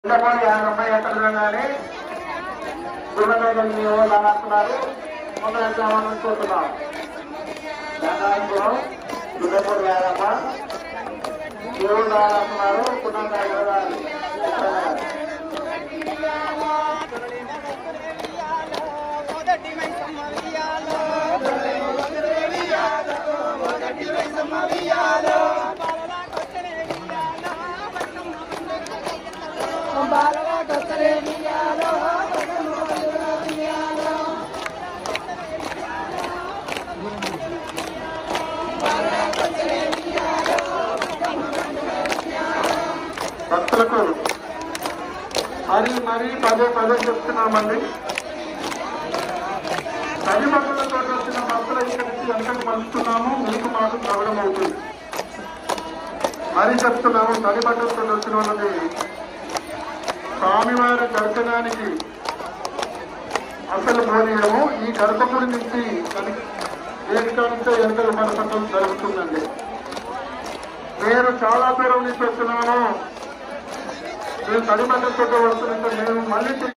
ఇంతకుముందు యాభై ఎకరాలు కానీ గుళ్ళమేదలు మీ వాళ్ళు అంటున్నారు మొదలు ఎగ్జామ్ చూస్తున్నాం రంగాపురం గుళ్ళపూడి యాదమ్మ మీ ఊళ్ళు అంటున్నారు కుటుంబాలు మొదటి మైసమ్మ వియాలో మొదటి మైసమ్మ వియాలో బాలగా కొత్తరే వియాలో భక్తులకు మరీ మరీ పదే పదే చెప్తున్నామండి తల్లి భక్తులతో వచ్చిన భక్తులు ఇక్కడి నుంచి వెనకకు మలుస్తున్నాము మీకు మాకు ప్రబలం అవుతుంది మరీ చెప్తున్నాము తల్లి భక్తులతో వచ్చిన వాళ్ళని స్వామివారి దర్శనానికి అసలు పోనీయము ఈ గర్భగుడి నుంచి వేదికానితో వెనకలు మనపట్టడం జరుగుతుందండి నేను చాలా దూరం నుంచి వస్తున్నాను మేము తల్లి భక్తులతో వస్తున్నట్టు మేము మళ్ళీ తిరిగి